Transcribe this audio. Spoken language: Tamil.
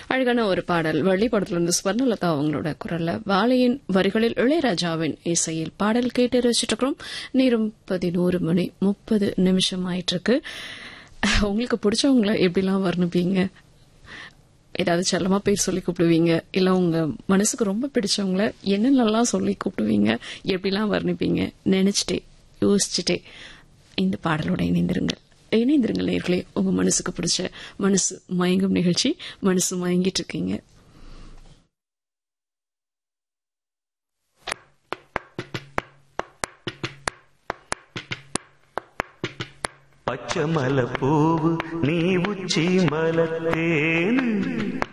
அழகான ஒரு பாடல் வள்ளி படத்திலிருந்து ஸ்வர்ணலதா அவங்களோட குரல்ல வாழையின் வரிகளில் இளையராஜாவின் இசையில் பாடல் கேட்டு ரசிச்சுட்டு இருக்கிறோம் நேரம் பதினோரு மணி முப்பது நிமிஷம் ஆயிட்டு இருக்கு உங்களுக்கு பிடிச்சவங்கள எப்படிலாம் வர்ணிப்பீங்க ஏதாவது செல்லமா பேர் சொல்லி கூப்பிடுவீங்க இல்ல உங்க மனசுக்கு ரொம்ப பிடிச்சவங்கள என்னென்னலாம் சொல்லி கூப்பிடுவீங்க எப்படிலாம் வர்ணிப்பீங்க நினைச்சிட்டே யோசிச்சுட்டே இந்த பாடலோட இணைந்திருங்கள் இணைந்திருங்கள் நேர்களே உங்க மனசுக்கு பிடிச்ச மனசு மயங்கும் நிகழ்ச்சி மனசு மயங்கிட்டு இருக்கீங்க பச்சை மலை பூவு நீ உச்சி மலத்தேனு